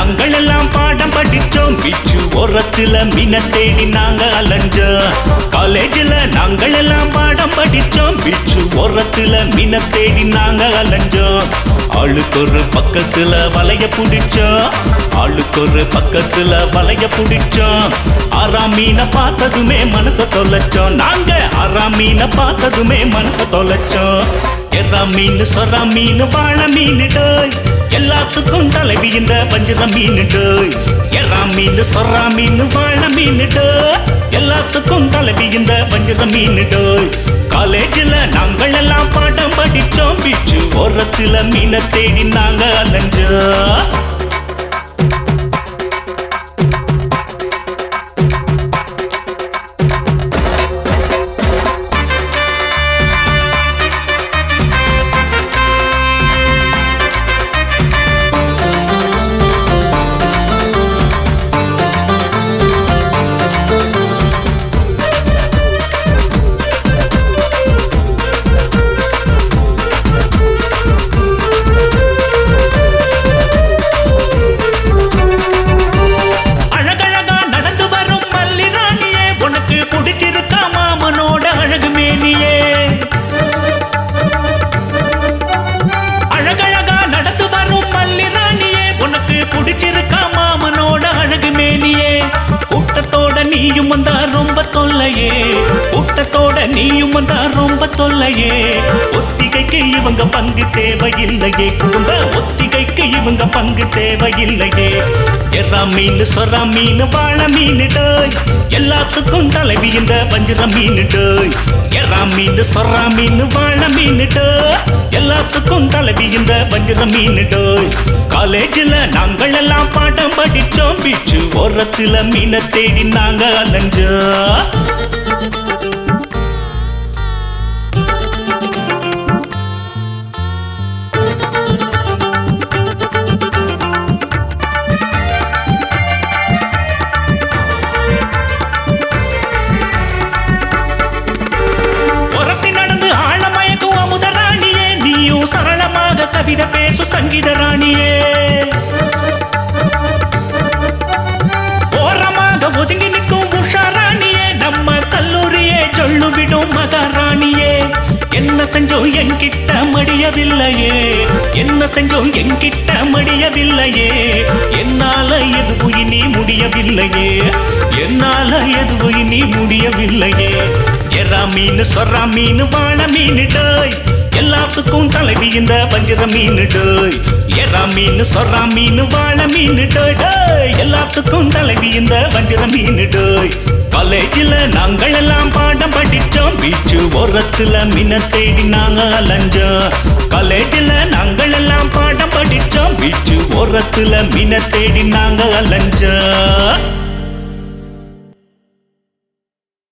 நாங்கள் எல்லாம் பாடம் படிச்சோம் பிச்சு ஓரத்துல மீன தேடி நாங்க அலைஞ்சோம் காலேஜில் நாங்கள் எல்லாம் பாடம் படிச்சோம் பிச்சு ஓரத்துல மீன தேடி நாங்க அலைஞ்சோம் ஆளுக்கு ஒரு பக்கத்துல வலைய புடிச்சோம் ஆளுக்கு ஒரு பக்கத்துல வலைய புடிச்சோம் ஆறாம் மீனை பார்த்ததுமே மனச தொலைச்சோம் நாங்க ஆறாம் மீனை பார்த்ததுமே மனச தொலைச்சோம் எறா மீன் சொரா மீன் வாழ மீன் டோய் எல்லாத்துக்கும் தலைவி இந்த பஞ்சர மீன் டோய் எறா மீன் சொரா மீன் வாழ மீன் டோய் எல்லாத்துக்கும் தலைவி இந்த பஞ்சர மீன் டோய் காலேஜில் நாங்கள் எல்லாம் பாடம் படிச்சோம் பீச்சு ஓரத்துல மீனை தேடி நாங்க அலைஞ்சோம் அழகழகா நடந்து வரும் மல்லி ராணியே உனக்கு பிடிச்சிருக்கா மாமனோட அழகு மேனியே அழகழகா நடந்து வரும் மல்லி ராணியே உனக்கு பிடிச்சிருக்கா மாமனோட அழகு மேனியே கூட்டத்தோட நீயும் வந்தா ரொம்ப தொல்லையே கூட்டத்தோட நீயும் வந்தா ரொம்ப தொல்லையே ஒத்திகைக்கு இவங்க பங்கு தேவையில்லையே குடும்ப ஒத்திகைக்கு இவங்க பங்கு தேவையில்லையே எறா மீன் சொரா மீன் வாழ மீன் டோய் எல்லாத்துக்கும் தலைவி இந்த வஞ்சிர மீன் டோய் எறா மீன் சொரா மீன் வாழ மீன் டோய் எல்லாத்துக்கும் தலைவி இந்த வஞ்சிர மீன் டோய் காலேஜில் நாங்கள் எல்லாம் பாடம் படிச்சோம் பீச்சு ஓரத்துல மீனை தேடி நாங்க அலைஞ்சோம் உரசி நடந்து ஆழமயக்கும் அமுத ராணியே நீயும் சரளமாக கவிதை பேசு சங்கீத ராணியே ஓரமாக ஒதுங்கி நிற்கும் உஷா ராணியே நம்ம கல்லூரியே சொல்லு விடும் மகாராணியே என்ன செஞ்சோம் என்கிட்ட மடியவில்லையே என்ன செஞ்சோம் என்கிட்ட மடியவில்லையே என்னால எதுவும் இனி முடியவில்லையே என்னால எதுவும் இனி முடியவில்லையே எறா மீன் சொரா மீன் வாழ மீன் டோய் எல்லாத்துக்கும் தலைவி இந்த பஞ்சர மீன் டோய் எறா மீன் சொரா மீன் வாழ மீன் டோய் டோய் எல்லாத்துக்கும் தலைவி இந்த பஞ்சர மீன் டோய் காலேஜில் நாங்கள் எல்லாம் பாடம் படிச்சோம் பீச்சு ஓரத்துல மீனை தேடி நாங்க அலைஞ்சோம் காலேஜில் நாங்கள் எல்லாம் பாடம் படிச்சோம் பீச்சு ஓரத்துல மீனை தேடி நாங்க அலைஞ்சோம்